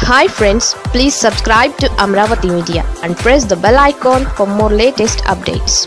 hi friends please subscribe to Amaravati media and press the bell icon for more latest updates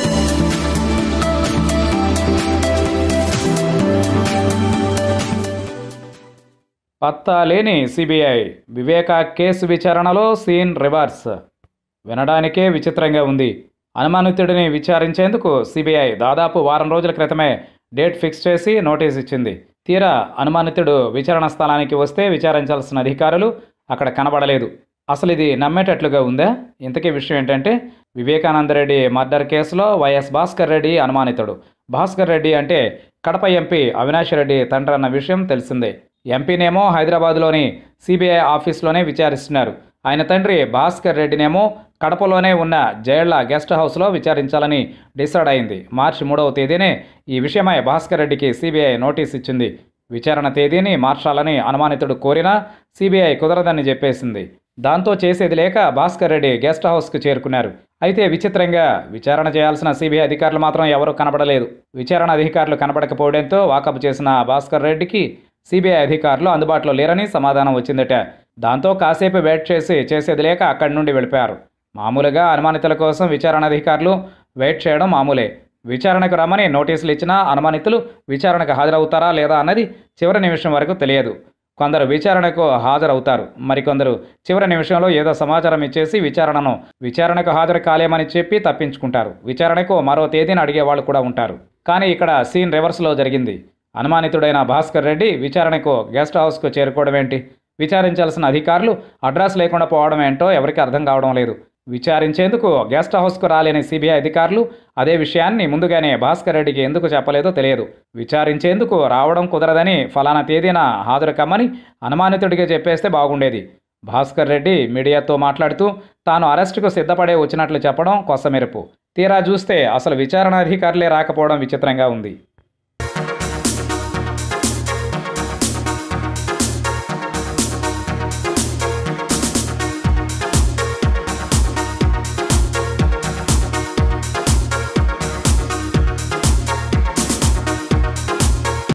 పత్తా లేని CBI Viveka case విచారణలో scene reverse వినడానికే విచిత్రంగా ఉంది అనుమానితుడిని విచారించేందుకు CBI దాదాపు వారం రోజుల క్రితమే డేట్ ఫిక్స్ చేసి నోటీస్ ఇచ్చింది తీరా అనుమానితుడు విచారణ స్థలానికి వస్తే విచారించాల్సిన అధికారులు అక్కడ కనబడలేదు అసలు ఇది నమ్మేటట్లుగా ఉందా ఇంతకీ విషయం ఏంటంటే వివేకానందరెడ్డి మర్డర్ కేసులో వైఎస్ భాస్కర్ రెడ్డి అనుమానితుడు భాస్కర్ రెడ్డి అంటే కడప ఎంపీ అవినాష్ రెడ్డి తండ్రి అన్న విషయం తెలిసిందే ఎంపీనేమో హైదరాబాద్లోని సిబిఐ ఆఫీస్లోనే విచారిస్తున్నారు ఆయన తండ్రి భాస్కర్ రెడ్డినేమో కడపలోనే ఉన్న జైళ్ల గెస్ట్ హౌస్లో విచారించాలని డిసైడ్ అయింది మార్చి మూడవ తేదీనే ఈ విషయమై భాస్కర్ రెడ్డికి సిబిఐ నోటీస్ ఇచ్చింది విచారణ తేదీని మార్చాలని అనుమానితుడు కోరినా సిబిఐ కుదరదని చెప్పేసింది దాంతో చేసేది లేక భాస్కర్ రెడ్డి గెస్ట్ హౌస్కు చేరుకున్నారు అయితే విచిత్రంగా విచారణ చేయాల్సిన సిబిఐ అధికారులు మాత్రం ఎవరూ కనబడలేదు విచారణ అధికారులు కనబడకపోవడంతో వాకప్ చేసిన భాస్కర్ రెడ్డికి సిబిఐ అధికారులు అందుబాటులో లేరని సమాధానం వచ్చిందట దాంతో కాసేపు వెయిట్ చేసి చేసేది లేక అక్కడి నుండి వెళ్ళిపోయారు మామూలుగా అనుమానితుల కోసం విచారణ అధికారులు వెయిట్ చేయడం మామూలే విచారణకు రమ్మని నోటీసులు ఇచ్చినా అనుమానితులు విచారణకు హాజరవుతారా లేదా అన్నది చివరి నిమిషం వరకు తెలియదు కొందరు విచారణకు హాజరవుతారు మరికొందరు చివరి నిమిషంలో ఏదో సమాచారం ఇచ్చేసి విచారణను విచారణకు హాజరు కాలేమని చెప్పి తప్పించుకుంటారు విచారణకు మరో తేదీని అడిగే వాళ్ళు కూడా ఉంటారు కానీ ఇక్కడ సీన్ రివర్స్లో జరిగింది అనుమానితుడైన భాస్కర్ రెడ్డి విచారణకు గెస్ట్ హౌస్కు చేరుకోవడం ఏంటి విచారించాల్సిన అధికారులు అడ్రస్ లేకుండా పోవడం ఏంటో ఎవరికి అర్థం కావడం లేదు విచారించేందుకు గెస్ట్ హౌస్కు రాలేని సిబిఐ అధికారులు అదే విషయాన్ని ముందుగానే భాస్కర్ రెడ్డికి ఎందుకు చెప్పలేదో తెలియదు విచారించేందుకు రావడం కుదరదని ఫలానా తేదీన హాజరు కమ్మని అనుమానితుడిగా చెప్పేస్తే బాగుండేది భాస్కర్ రెడ్డి మీడియాతో మాట్లాడుతూ తాను అరెస్టుకు సిద్ధపడే వచ్చినట్లు చెప్పడం కొసమెరుపు తీరా చూస్తే అసలు విచారణ అధికారులే రాకపోవడం విచిత్రంగా ఉంది